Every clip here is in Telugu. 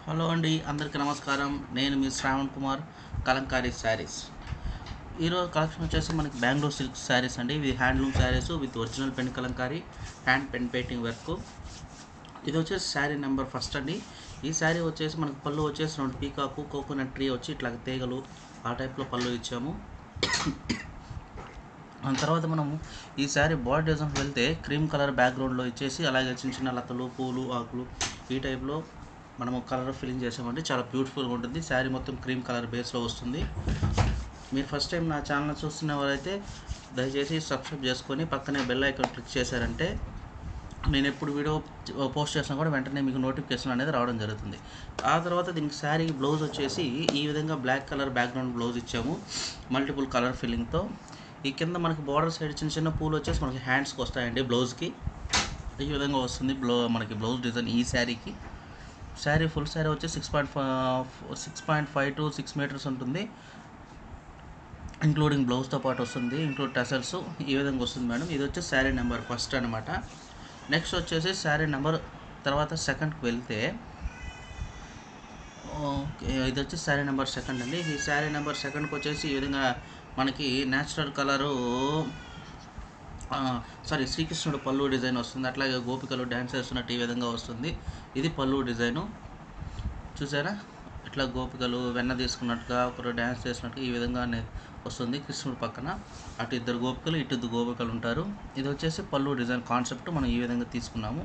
హలో అండి అందరికీ నమస్కారం నేను మీ శ్రావణ్ కుమార్ కలంకారీ శారీస్ ఈరోజు కలెక్షన్ వచ్చేసి మనకి బెంగళూరు సిల్క్ శారీస్ అండి ఇవి handloom saris with original pen kalamkari hand pen painting work ఇది వచ్చేసి శారీ నెంబర్ ఫస్ట్ అండి ఈ శారీ వచ్చేసి మనకు పళ్ళు వచ్చేసి రెండు పీకాకు కోకోనట్ ట్రీ వచ్చి ఇట్లా తీగలు ఆ టైప్లో పళ్ళు ఇచ్చాము ఆ తర్వాత మనము ఈ శారీ బాడీ డిజైన్కి వెళ్తే క్రీమ్ కలర్ బ్యాక్గ్రౌండ్లో ఇచ్చేసి అలాగే చిన్న చిన్న లతలు పూలు ఆకులు ఈ టైప్లో మనము కలర్ ఫిల్లింగ్ చేసామంటే చాలా బ్యూటిఫుల్గా ఉంటుంది శారీ మొత్తం క్రీమ్ కలర్ బేస్లో వస్తుంది మీరు ఫస్ట్ టైం నా ఛానల్ చూస్తున్న వారైతే దయచేసి సబ్స్క్రైబ్ చేసుకొని పక్కనే బెల్ ఐకాన్ క్లిక్ చేశారంటే నేను ఎప్పుడు వీడియో పోస్ట్ చేసినా కూడా వెంటనే మీకు నోటిఫికేషన్ అనేది రావడం జరుగుతుంది ఆ తర్వాత దీనికి శారీ బ్లౌజ్ వచ్చేసి ఈ విధంగా బ్లాక్ కలర్ బ్యాక్గ్రౌండ్ బ్లౌజ్ ఇచ్చాము మల్టిపుల్ కలర్ ఫిల్లింగ్తో ఈ కింద మనకి బార్డర్ సైడ్ చిన్న చిన్న పూలు వచ్చేసి మనకి హ్యాండ్స్కి వస్తాయండి బ్లౌజ్కి ఈ విధంగా వస్తుంది బ్లౌ మనకి బ్లౌజ్ డిజైన్ ఈ శారీకి శారీ ఫుల్ శారీ వచ్చి six point six point five to six metres ఉంటుంది ఇంక్లూడింగ్ బ్లౌజ్తో పాటు వస్తుంది ఇంక్లూడ్ టసల్స్ ఈ విధంగా వస్తుంది మేడం ఇది వచ్చి శారీ నెంబర్ ఫస్ట్ అనమాట నెక్స్ట్ వచ్చేసి శారీ నెంబర్ తర్వాత సెకండ్కి వెళ్తే ఓకే ఇది వచ్చి శారీ నెంబర్ సెకండ్ అండి ఈ శారీ నెంబర్ సెకండ్కి వచ్చేసి ఈ విధంగా మనకి న్యాచురల్ కలరు సారీ శ్రీకృష్ణుడు పళ్ళు డిజైన్ వస్తుంది అట్లాగే గోపికలు డ్యాన్స్ చేస్తున్నట్టు ఈ విధంగా వస్తుంది ఇది పళ్ళు డిజైను చూసారా ఇట్లా గోపికలు వెన్న తీసుకున్నట్టుగా ఒకరు డ్యాన్స్ చేసినట్టుగా ఈ విధంగా అనే- వస్తుంది కృష్ణుడు పక్కన అటు ఇద్దరు గోపికలు ఇటు ఇద్దరు గోపికలు ఉంటారు ఇది వచ్చేసి పళ్ళు డిజైన్ కాన్సెప్ట్ మనం ఈ విధంగా తీసుకున్నాము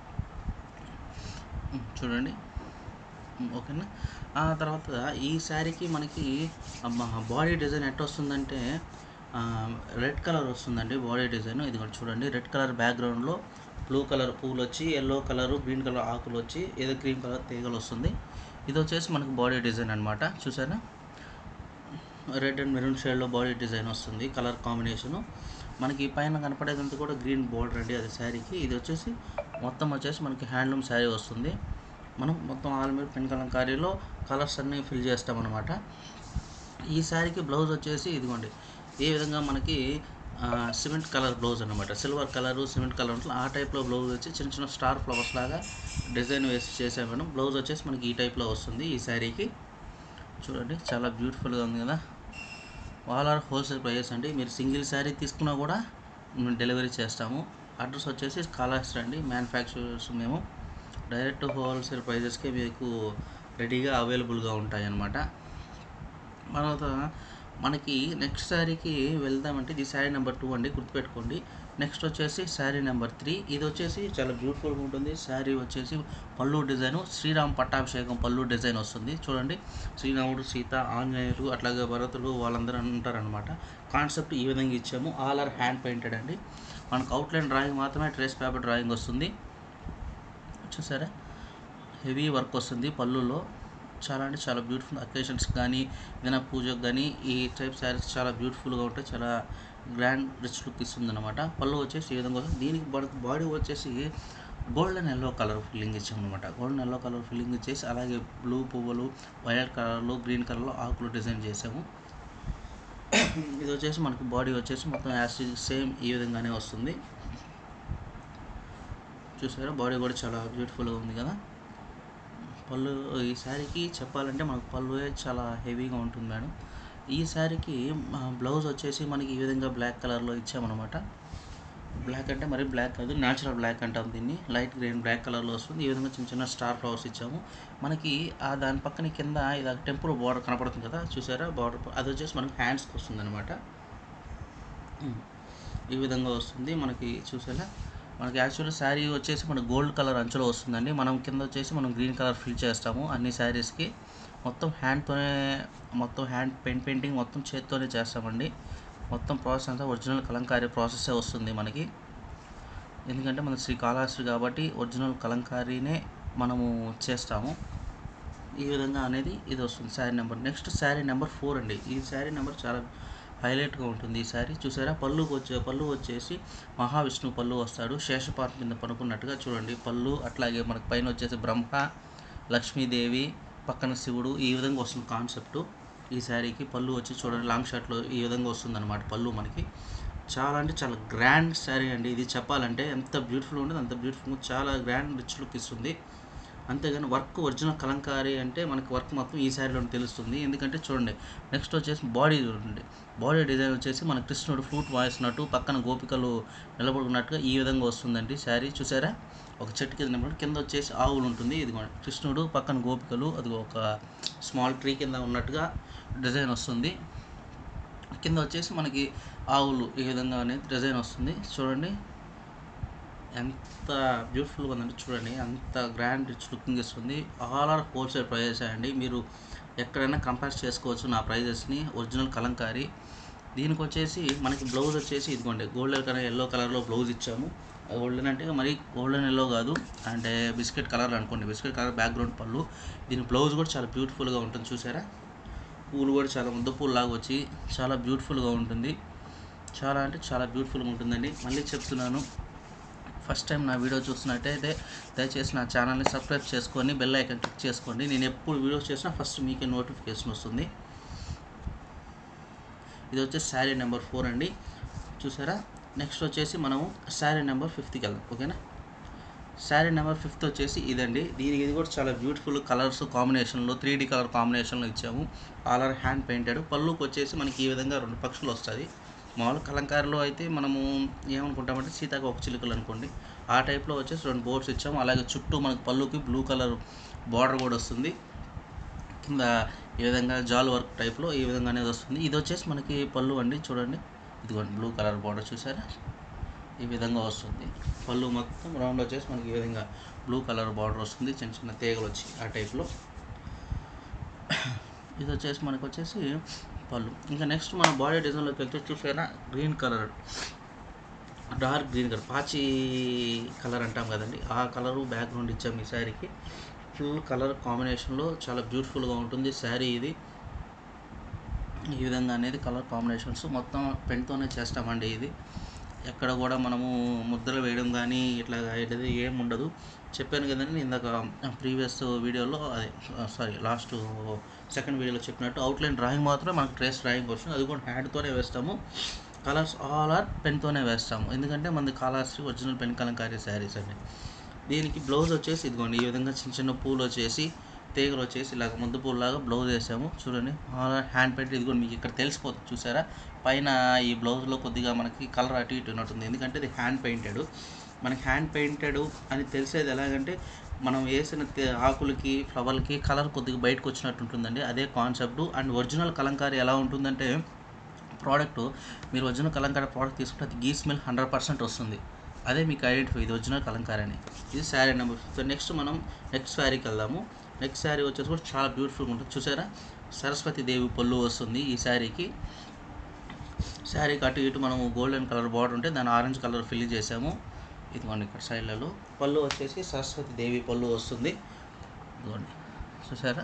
ఉమ్, చూడండి ఉమ్, ఓకేనా ఆ తర్వాత ఈ శారీకి మనకి బాడీ డిజైన్ ఎట్ట వస్తుందంటే రెడ్ కలర్ వస్తుందండి బాడీ డిజైన్ ఇది కూడా చూడండి రెడ్ కలర్ బ్యాక్గ్రౌండ్లో బ్లూ కలర్ పూలు వచ్చి ఎల్లో కలర్ గ్రీన్ కలర్ ఆకులు వచ్చి ఏదో క్రీమ్ కలర్ తీగలు వస్తుంది ఇది వచ్చేసి మనకి బాడీ డిజైన్ అనమాట చూసారా రెడ్ అండ్ మెరూన్ షేడ్లో బాడీ డిజైన్ వస్తుంది కలర్ కాంబినేషను మనకి పైన కనపడేదంతా కూడా గ్రీన్ బార్డర్ అండి అది శారీకి ఇది వచ్చేసి మొత్తం వచ్చేసి మనకి హ్యాండ్లూమ్ శారీ వస్తుంది మనం మొత్తం ఆల్ మీద పెన్ కలంకారీలో కలర్స్ అన్నీ ఫిల్ చేస్తామన్నమాట ఈ శారీకి బ్లౌజ్ వచ్చేసి ఇదిగోండి ఈ విధంగా మనకి ఆ, సిమెంట్ కలర్ బ్లౌజ్ అనమాట సిల్వర్ కలరు సిమెంట్ కలర్ ఉంటుంది ఆ టైప్లో బ్లౌజ్ వచ్చి చిన్న చిన్న స్టార్ ఫ్లవర్స్ లాగా డిజైన్ వేసి చేసాం మేడం బ్లౌజ్ వచ్చేసి మనకి ఈ టైప్లో వస్తుంది ఈ శారీకి చూడండి చాలా బ్యూటిఫుల్గా ఉంది కదా ఆల్ ఆర్ హోల్సేల్ ప్రైజెస్ అండి మీరు సింగిల్ శారీ తీసుకున్నా కూడా మేము డెలివరీ చేస్తాము అడ్రస్ వచ్చేసి కాళహస్తి అండి మ్యానుఫ్యాక్చరర్స్ మేము డైరెక్ట్ హోల్సేల్ ప్రైజెస్కే మీకు రెడీగా అవైలబుల్గా ఉంటాయి అన్నమాట తర్వాత మనకి నెక్స్ట్ శారీకి వెళ్దామంటే ఇది శారీ నెంబర్ టూ అండి గుర్తుపెట్టుకోండి నెక్స్ట్ వచ్చేసి శారీ నెంబర్ త్రీ ఇది వచ్చేసి చాలా బ్యూటిఫుల్గా ఉంటుంది శారీ వచ్చేసి పళ్ళు డిజైన్ శ్రీరామ్ పట్టాభిషేకం పళ్ళు డిజైన్ వస్తుంది చూడండి శ్రీరాముడు సీత ఆంజనేయులు అట్లాగే భరతుడు వాళ్ళందరూ ఉంటారనమాట కాన్సెప్ట్ ఈ విధంగా ఇచ్చాము ఆల్ ఆర్ హ్యాండ్ పెయింటెడ్ అండి మనకు అవుట్లైన్ డ్రాయింగ్ మాత్రమే ట్రేస్ పేపర్ డ్రాయింగ్ వస్తుంది చూసారా హెవీ వర్క్ వస్తుంది పళ్ళులో చాలా అంటే చాలా బ్యూటిఫుల్ అకేషన్స్ కానీ ఏదైనా పూజకు కానీ ఈ టైప్ శారీస్ చాలా బ్యూటిఫుల్గా ఉంటాయి చాలా గ్రాండ్ రిచ్ లుక్ ఇస్తుంది అనమాట పళ్ళు వచ్చేసి ఈ విధంగా వస్తుంది దీనికి బాడీ వచ్చేసి గోల్డెన్ ఎల్లో కలర్ ఫిల్లింగ్ ఇచ్చాం అనమాట గోల్డెన్ ఎల్లో కలర్ ఫిల్లింగ్ ఇచ్చేసి అలాగే బ్లూ పువ్వులు వైలెట్ కలర్లో గ్రీన్ కలర్లో ఆకులు డిజైన్ చేసాము ఇది వచ్చేసి మనకి బాడీ వచ్చేసి మొత్తం యాస్ సేమ్ ఈ విధంగానే వస్తుంది చూసారా బాడీ కూడా చాలా బ్యూటిఫుల్గా ఉంది కదా పళ్ళు ఈ శారీకి చెప్పాలంటే మనకు పళ్ళు చాలా హెవీగా ఉంటుంది మేడం ఈ శారీకి బ్లౌజ్ వచ్చేసి మనకి ఈ విధంగా బ్లాక్ కలర్లో ఇచ్చామన్నమాట బ్లాక్ అంటే మరి బ్లాక్ కాదు న్యాచురల్ బ్లాక్ అంటాం దీన్ని లైట్ గ్రీన్ బ్లాక్ కలర్లో వస్తుంది ఈ విధంగా చిన్న చిన్న స్టార్ ఫ్లవర్స్ ఇచ్చాము మనకి ఆ దాని పక్కన కింద ఇది టెంపుల్ బార్డర్ కనపడుతుంది కదా చూసారా బార్డర్ అది వచ్చేసి మనకి హ్యాండ్స్కి వస్తుంది అనమాట ఈ విధంగా వస్తుంది మనకి చూసారా మనకి యాక్చువల్ శారీ వచ్చేసి మనకి గోల్డ్ కలర్ అంచులో వస్తుందండి మనం కింద వచ్చేసి మనం గ్రీన్ కలర్ ఫిల్ చేస్తాము అన్ని శారీస్కి మొత్తం హ్యాండ్తోనే మొత్తం హ్యాండ్ పెయింట్ పెయింటింగ్ మొత్తం చేత్తోనే చేస్తామండి మొత్తం ప్రాసెస్ అంతా ఒరిజినల్ కలంకారీ ప్రాసెస్సే వస్తుంది మనకి ఎందుకంటే మన శ్రీ కాళహస్తి కాబట్టి ఒరిజినల్ కలంకారీనే మనము చేస్తాము ఈ విధంగా అనేది ఇది వస్తుంది sari number next sari number four అండి ఈ శారీ నెంబర్ చాలా హైలైట్గా ఉంటుంది ఈ శారీ చూసారా పళ్ళు వచ్చే పళ్ళు వచ్చేసి మహావిష్ణువు పళ్ళు వస్తాడు శేషపాత కింద పనుకున్నట్టుగా చూడండి పళ్ళు అట్లాగే మనకి పైన వచ్చేసి బ్రహ్మ లక్ష్మీదేవి పక్కన శివుడు ఈ విధంగా వస్తుంది కాన్సెప్ట్ ఈ శారీకి పళ్ళు వచ్చి చూడండి లాంగ్ షర్ట్లో ఈ విధంగా వస్తుంది అనమాట పళ్ళు మనకి చాలా అంటే చాలా గ్రాండ్ శారీ అండి ఇది చెప్పాలంటే ఎంత బ్యూటిఫుల్ ఉంటుంది అంత బ్యూటిఫుల్ చాలా గ్రాండ్ రిచ్ లుక్ ఇస్తుంది అంతేగాని వర్క్ ఒరిజినల్ కలంకారీ అంటే మనకి వర్క్ మొత్తం ఈ శారీలో తెలుస్తుంది ఎందుకంటే చూడండి నెక్స్ట్ వచ్చేసి బాడీ చూడండి బాడీ డిజైన్ వచ్చేసి మన కృష్ణుడు ఫ్లూట్ వాయిస్తున్నట్టు పక్కన గోపికలు నిలబడుకున్నట్టుగా ఈ విధంగా వస్తుందండి శారీ చూసారా ఒక చెట్టు కింద నిలబడి కింద వచ్చేసి ఆవులు ఉంటుంది ఇది కృష్ణుడు పక్కన గోపికలు అది ఒక స్మాల్ ట్రీ కింద ఉన్నట్టుగా డిజైన్ వస్తుంది కింద వచ్చేసి మనకి ఆవులు ఈ విధంగా అనేది డిజైన్ వస్తుంది చూడండి ఎంత బ్యూటిఫుల్గా ఉందంటే చూడండి అంత గ్రాండ్ రిచ్ లుకింగ్ ఇస్తుంది ఆల్ ఆర్ హోల్సేల్ ప్రైజెస్ అండి మీరు ఎక్కడైనా కంపేర్ చేసుకోవచ్చు నా ప్రైజెస్ని ఒరిజినల్ కలంకారీ దీనికి వచ్చేసి మనకి బ్లౌజ్ వచ్చేసి ఇదిగోండి గోల్డెన్ కలర్ ఎల్లో కలర్లో బ్లౌజ్ ఇచ్చాము గోల్డెన్ అంటే మరి గోల్డెన్ ఎల్లో కాదు అంటే బిస్కెట్ కలర్ అనుకోండి బిస్కెట్ కలర్ బ్యాక్గ్రౌండ్ పళ్ళు దీని బ్లౌజ్ కూడా చాలా బ్యూటిఫుల్గా ఉంటుంది చూసారా పూలు కూడా చాలా ముద్ద పూలు లాగా వచ్చి చాలా బ్యూటిఫుల్గా ఉంటుంది చాలా అంటే చాలా బ్యూటిఫుల్గా ఉంటుందండి మళ్ళీ చెప్తున్నాను ఫస్ట్ టైం నా వీడియో చూస్తున్నట్టయితే దయచేసి నా ఛానల్ని సబ్స్క్రైబ్ చేసుకొని బెల్ ఐకాన్ క్లిక్ చేసుకోండి నేను ఎప్పుడు వీడియోస్ చేసినా ఫస్ట్ మీకే నోటిఫికేషన్ వస్తుంది ఇది వచ్చేసి శారీ నెంబర్ ఫోర్ అండి చూసారా నెక్స్ట్ వచ్చేసి మనము శారీ నెంబర్ ఫిఫ్త్కి వెళ్దాం ఓకేనా శారీ నెంబర్ ఫిఫ్త్ వచ్చేసి ఇదండి దీనికి ఇది కూడా చాలా బ్యూటిఫుల్ కలర్స్ కాంబినేషన్లో త్రీ డీ కలర్ కాంబినేషన్లో ఇచ్చాము ఆల్ ఆర్ హ్యాండ్ పెయింటెడ్ పళ్ళుకి వచ్చేసి మనకి ఈ విధంగా రెండు పక్షులు వస్తుంది మామూలు కలంకారీలో అయితే మనము ఏమనుకుంటామంటే సీతాకు ఒక చిలుకలు అనుకోండి ఆ టైప్లో వచ్చేసి రెండు బోర్డ్స్ ఇచ్చాము అలాగే చుట్టూ మనకి పళ్ళుకి బ్లూ కలర్ బార్డర్ కూడా వస్తుంది కింద ఈ విధంగా జాల్ వర్క్ టైప్లో ఈ విధంగా అనేది వస్తుంది ఇది వచ్చేసి మనకి పళ్ళు అండి చూడండి ఇదిగోండి బ్లూ కలర్ బార్డర్ చూసారా ఈ విధంగా వస్తుంది పళ్ళు మొత్తం రౌండ్ వచ్చేసి మనకి ఈ విధంగా బ్లూ కలర్ బార్డర్ వస్తుంది చిన్న చిన్న తీగలు వచ్చి ఆ టైప్లో ఇది వచ్చేసి మనకు వచ్చేసి పళ్ళు ఇంకా నెక్స్ట్ మన బాడీ డిజైన్లోకి వెళ్తే చూసారా green colour dark green colour పాచి కలర్ అంటాం కదండి ఆ కలరు బ్యాక్గ్రౌండ్ ఇచ్చాం ఈ శారీకి ఫుల్ కలర్ కాంబినేషన్లో చాలా బ్యూటిఫుల్గా ఉంటుంది శారీ ఇది ఈ విధంగా అనేది కలర్ కాంబినేషన్స్ మొత్తం పెన్తోనే చేస్తామండి ఇది ఎక్కడ కూడా మనము ముద్రలు వేయడం కానీ ఇట్లా అనేది ఏం ఉండదు చెప్పాను కదండి ఇందాక ప్రీవియస్ వీడియోలో అదే సారీ లాస్ట్ సెకండ్ వీడియోలో చెప్పినట్టు అవుట్లైన్ డ్రాయింగ్ మాత్రం మనకు ట్రేస్ డ్రాయింగ్ వస్తుంది అది కూడా హ్యాండ్తోనే వేస్తాము కలర్స్ ఆల్ ఆర్ పెన్తోనే వేస్తాము ఎందుకంటే మనది colours original pen kalamkari saris అండి దీనికి బ్లౌజ్ వచ్చేసి ఇదిగోండి ఈ విధంగా చిన్న చిన్న పూలు వచ్చేసి తీగలు వచ్చేసి ఇలాగ ముద్ద పూలలాగా బ్లౌజ్ వేసాము చూడండి ఆల్ ఆర్ హ్యాండ్ పెయింట్ ఇదిగోండి మీకు ఇక్కడ తెలిసిపోతుంది చూసారా పైన ఈ బ్లౌజ్లో కొద్దిగా మనకి కలర్ అటు ఇటు ఉన్నట్టుంది ఎందుకంటే ఇది హ్యాండ్ పెయింటెడ్ మనకి హ్యాండ్ పెయింటెడ్ అని తెలిసేది ఎలాగంటే మనం వేసిన తే- ఆకులకి ఫ్లవర్లకి కలర్ కొద్దిగా బయటకు వచ్చినట్టు ఉంటుందండి అదే కాన్సెప్ట్ అండ్ ఒరిజినల్ కలంకారీ ఎలా ఉంటుందంటే ప్రోడక్ట్ మీరు ఒరిజినల్ కలంకారీ ప్రోడక్ట్ తీసుకుంటే అది గీ స్మెల్ హండ్రెడ్ పర్సెంట్ వస్తుంది అదే మీకు ఐడెంటిఫై ఇది ఒరిజినల్ కలంకారీ అని ఇది శారీ నెంబర్ ఫిఫ్త్ నెక్స్ట్ మనం నెక్స్ట్ శారీకి వెళ్దాము నెక్స్ట్ శారీ వచ్చేసి కూడా చాలా బ్యూటిఫుల్గా ఉంటుంది చూసారా సరస్వతి దేవి పళ్ళు వస్తుంది ఈ శారీకి శారీకి అటు ఇటు మనము గోల్డెన్ కలర్ బార్డర్ ఉంటే దాన్ని ఆరెంజ్ కలర్ ఫిల్ చేసాము ఇదిగోండి ఇక్కడ సైడ్లలో పళ్ళు వచ్చేసి సరస్వతి దేవి పళ్ళు వస్తుంది ఇదిగోండి చూసారా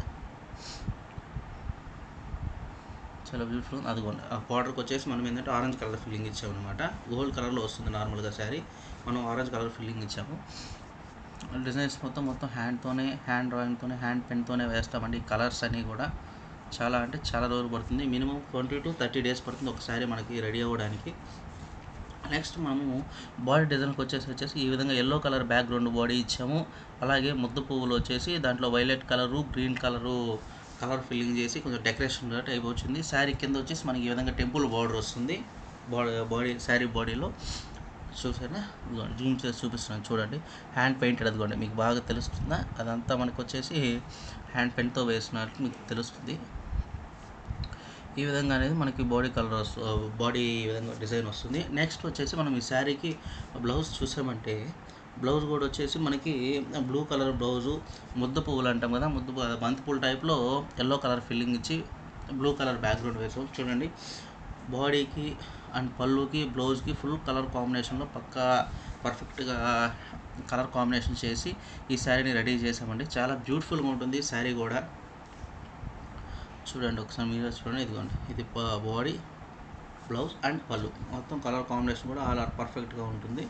చాలా బ్యూటిఫుల్ ఉంది అదిగోండి ఆ బార్డర్కి వచ్చేసి మనం ఏంటంటే ఆరెంజ్ కలర్ ఫిల్లింగ్ ఇచ్చామన్నమాట గోల్డ్ కలర్లో వస్తుంది నార్మల్గా శారీ మనం ఆరెంజ్ కలర్ ఫిల్లింగ్ ఇచ్చాము డిజైన్స్ మొత్తం మొత్తం హ్యాండ్తోనే హ్యాండ్ డ్రాయింగ్తోనే హ్యాండ్ పెన్తోనే వేస్తామండి ఈ కలర్స్ అన్నీ కూడా చాలా అంటే చాలా రోజులు పడుతుంది minimum twenty to thirty days పడుతుంది ఒకసారి మనకి రెడీ అవ్వడానికి నెక్స్ట్ మనము బాడీ డిజైన్కి వచ్చేసి వచ్చేసి ఈ విధంగా ఎల్లో కలర్ బ్యాక్గ్రౌండ్ బాడీ ఇచ్చాము అలాగే ముద్ద పువ్వులు వచ్చేసి దాంట్లో violet colour green colour colour filling చేసి కొంచెం డెకరేషన్ టైప్ వచ్చింది శారీ కింద వచ్చేసి మనకి ఈ విధంగా టెంపుల్ బార్డర్ వస్తుంది బాడీ బాడీ శారీ బాడీలో చూసారా ఇదిగోండి జూమ్ చేసి చూపిస్తున్నాను చూడండి హ్యాండ్ పెయింటెడ్ అదిగోండి మీకు బాగా తెలుస్తుందా అదంతా మనకు వచ్చేసి హ్యాండ్ పెన్తో వేసినట్లు మీకు తెలుస్తుంది ఈ విధంగా అనేది మనకి బాడీ కలర్ బాడీ ఈ విధంగా డిజైన్ వస్తుంది నెక్స్ట్ వచ్చేసి మనం ఈ శారీకి బ్లౌజ్ చూసామంటే బ్లౌజ్ కూడా వచ్చేసి మనకి బ్లూ కలర్ బ్లౌజు ముద్ద పువ్వులు అంటాం కదా ముద్ద పువ్వు- బంతి పూల టైప్లో ఎల్లో కలర్ ఫిల్లింగ్ ఇచ్చి బ్లూ కలర్ బ్యాక్గ్రౌండ్ వేసాం చూడండి బాడీకి అండ్ పళ్ళుకి బ్లౌజ్కి ఫుల్ కలర్ కాంబినేషన్లో పక్కా పర్ఫెక్ట్గా కలర్ కాంబినేషన్ చేసి ఈ శారీని రెడీ చేసామండి చాలా బ్యూటిఫుల్గా ఉంటుంది శారీ కూడా చూడండి ఒకసారి మీరు చూడండి ఇదిగోండి ఇది బాడీ బ్లౌజ్ అండ్ పళ్ళు మొత్తం కలర్ కాంబినేషన్ కూడా ఆల్ ఆర్ పర్ఫెక్ట్గా ఉంటుంది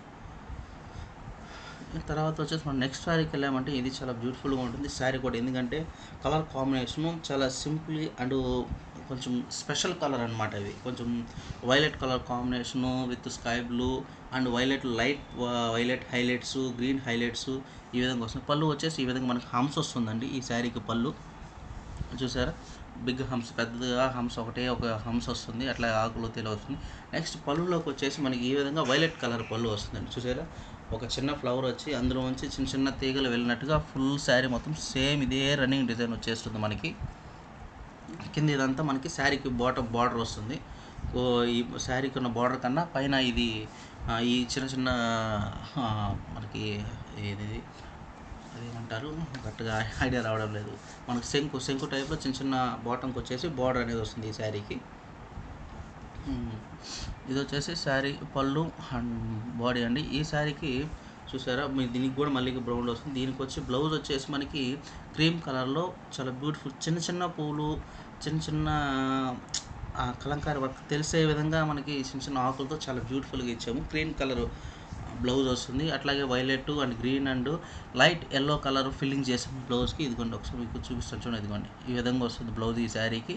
తర్వాత వచ్చేసి మనం నెక్స్ట్ శారీకి వెళ్ళామంటే ఇది చాలా బ్యూటిఫుల్గా ఉంటుంది శారీ కూడా ఎందుకంటే కలర్ కాంబినేషను చాలా సింప్లీ అండ్ కొంచెం స్పెషల్ కలర్ అనమాట ఇది కొంచెం violet colour combination with sky blue and violet light violet highlights green highlights ఈ విధంగా వస్తుంది పళ్ళు వచ్చేసి ఈ విధంగా మనకి హంస్ వస్తుందండి ఈ శారీకి పళ్ళు చూసారా బిగ్ హంస్ పెద్దగా హంస్ ఒకటే ఒక హంస్ వస్తుంది అట్లా ఆకులు తెల వస్తుంది నెక్స్ట్ పళ్ళులోకి వచ్చేసి మనకి ఈ విధంగా వైలెట్ కలర్ పళ్ళు వస్తుందండి చూసారా ఒక చిన్న ఫ్లవర్ వచ్చి అందులో నుంచి చిన్న చిన్న తీగలు వెళ్ళినట్టుగా ఫుల్ శారీ మొత్తం సేమ్ ఇదే రన్నింగ్ డిజైన్ వచ్చేస్తుంది మనకి కింద ఇదంతా మనకి శారీకి బాటమ్ బార్డర్ వస్తుంది ఓ ఈ శారీకి ఉన్న బార్డర్ కన్నా పైన ఇది ఆ, ఈ చిన్న చిన్న ఆ, మనకి ఏది అదేమంటారు కరెక్ట్గా ఐడియా రావడం లేదు మనకు శంకు శంకు టైప్లో చిన్న చిన్న బాటంకి వచ్చేసి బార్డర్ అనేది వస్తుంది ఈ శారీకి ఉమ్, ఇది వచ్చేసి శారీ పళ్ళు అండ్ బాడీ అండి ఈ శారీకి చూసారా మీ దీనికి కూడా మళ్ళీ బ్రౌన్ వస్తుంది దీనికి వచ్చి బ్లౌజ్ వచ్చేసి మనకి క్రీమ్ కలర్లో చాలా బ్యూటిఫుల్ చిన్న చిన్న పూలు చిన్న చిన్న ఆ, కలంకారీ వర్క్ తెలిసే విధంగా మనకి చిన్న చిన్న ఆకులతో చాలా బ్యూటిఫుల్గా ఇచ్చాము క్రీమ్ కలర్ బ్లౌజ్ వస్తుంది అట్లాగే violet and green and light yellow colour filling చేసాము బ్లౌజ్కి ఇదిగోండి ఒకసారి మీకు చూపిస్తాను చూడండి ఇదిగోండి ఈ విధంగా వస్తుంది బ్లౌజ్ ఈ శారీకి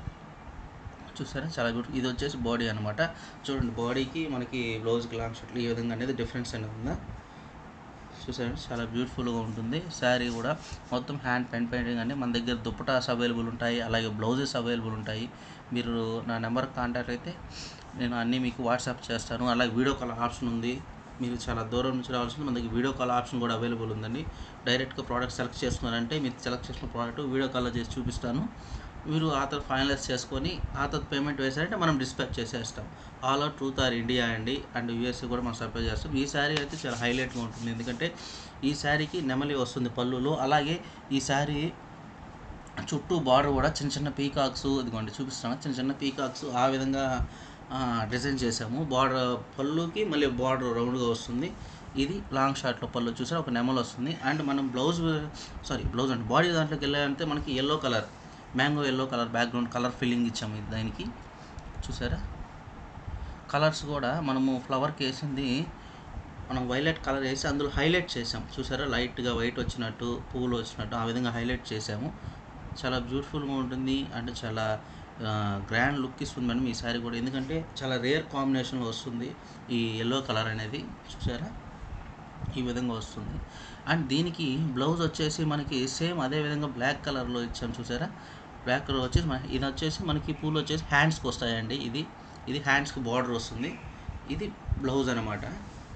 చూసారా చాలా బ్యూటిఫుల్ ఇది వచ్చేసి బాడీ అనమాట చూడండి బాడీకి మనకి బ్లౌజ్కి లాంగ్ షర్ట్లు ఈ విధంగా అనేది డిఫరెన్స్ అనేది ఉందా చూసారా చాలా బ్యూటిఫుల్గా ఉంటుంది శారీ కూడా మొత్తం హ్యాండ్ పెయింట్ పెయింటింగ్ అండి మన దగ్గర దుప్పటాస్ అవైలబుల్ ఉంటాయి అలాగే బ్లౌజెస్ అవైలబుల్ ఉంటాయి మీరు నా నెంబర్ కాంటాక్ట్ అయితే నేను అన్నీ మీకు వాట్సాప్ చేస్తాను అలాగే వీడియో కాల్ ఆప్షన్ ఉంది మీరు చాలా దూరం నుంచి రావాల్సింది మన దగ్గర వీడియో కాల్ ఆప్షన్ కూడా అవైలబుల్ ఉందండి డైరెక్ట్గా ప్రోడక్ట్ సెలెక్ట్ చేసుకున్నారంటే మీరు సెలెక్ట్ చేసిన ప్రోడక్ట్ వీడియో కాల్లో చేసి చూపిస్తాను మీరు ఆ తర్వాత ఫైనలైజ్ చేసుకొని ఆ తర్వాత పేమెంట్ వేసారంటే మనం డిస్పాచ్ చేసేస్తాం all out truth or India అండి అండ్ యూఎస్ఏ కూడా మనం సప్లై చేస్తాం ఈ శారీ అయితే చాలా హైలైట్గా ఉంటుంది ఎందుకంటే ఈ శారీకి నెమలి వస్తుంది పళ్ళులో అలాగే ఈ శారీ చుట్టూ బార్డర్ కూడా చిన్న చిన్న పీకాక్స్ ఇదిగోండి చూపిస్తాను చిన్న చిన్న పీకాక్స్ ఆ విధంగా ఆ, డిజైన్ చేసాము బార్డర్ పళ్ళుకి మళ్ళీ బార్డర్ రౌండ్గా వస్తుంది ఇది లాంగ్ షార్ట్లో పళ్ళు చూసారా ఒక నెమల్ వస్తుంది అండ్ మనం బ్లౌజ్ సారీ బ్లౌజ్ అంటే బాడీ దాంట్లోకి వెళ్ళాలంటే మనకి yellow colour mango yellow colour background colour filling ఇచ్చాము ఇది దానికి చూసారా కలర్స్ కూడా మనము ఫ్లవర్కి వేసింది మనం వైలెట్ కలర్ వేసి అందులో హైలైట్ చేసాం చూసారా లైట్గా వైట్ వచ్చినట్టు పువ్వులు వచ్చినట్టు ఆ విధంగా హైలైట్ చేసాము చాలా బ్యూటిఫుల్గా ఉంటుంది అంటే చాలా గ్రాండ్ లుక్ ఇస్తుంది మేడం ఈ శారీ కూడా ఎందుకంటే చాలా రేర్ కాంబినేషన్లో వస్తుంది ఈ ఎల్లో కలర్ అనేది చూసారా ఈ విధంగా వస్తుంది అండ్ దీనికి బ్లౌజ్ వచ్చేసి మనకి సేమ్ అదే విధంగా బ్లాక్ కలర్లో ఇచ్చాం చూసారా బ్లాక్ కలర్ వచ్చేసి మన ఇది వచ్చేసి మనకి పూలు వచ్చేసి హ్యాండ్స్కి వస్తాయండి ఇది ఇది హ్యాండ్స్కి బార్డర్ వస్తుంది ఇది బ్లౌజ్ అనమాట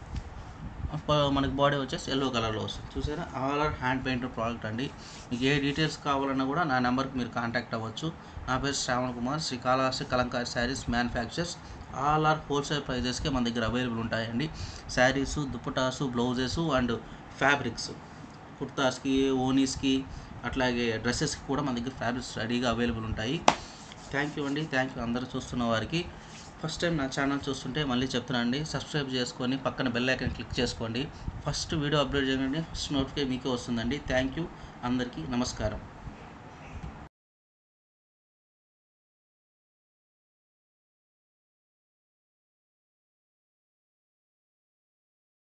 ప- మనకి బాడీ వచ్చేసి ఎల్లో కలర్లో వస్తుంది చూసారా all are hand painter product అండి మీకు ఏ డీటెయిల్స్ కావాలన్నా కూడా నా నెంబర్కి మీరు కాంటాక్ట్ అవ్వచ్చు నా పేరు Shravan Kumar Srikalahasti Kalamkari sarees manufacturers all are wholesale ప్రైజెస్కి మన దగ్గర అవైలబుల్ ఉంటాయండి sarees dupattas blouses and fabrics కుర్తాస్కి ఓనీస్కి అట్లాగే డ్రెస్సెస్కి కూడా మన దగ్గర ఫ్యాబ్రిక్స్ రెడీగా అవైలబుల్ ఉంటాయి థ్యాంక్ యూ అండి థ్యాంక్ యూ అందరూ చూస్తున్న వారికి ఫస్ట్ టైం నా ఛానల్ చూస్తుంటే మళ్ళీ చెప్తున్నా అండి సబ్స్క్రైబ్ చేసుకొని పక్కన బెల్ ఐకాన్ క్లిక్ చేసుకోండి ఫస్ట్ వీడియో అప్లోడ్ చేయండి ఫస్ట్ నోటిఫికేషన్ మీకే వస్తుందండి థ్యాంక్ యూ అందరికీ నమస్కారం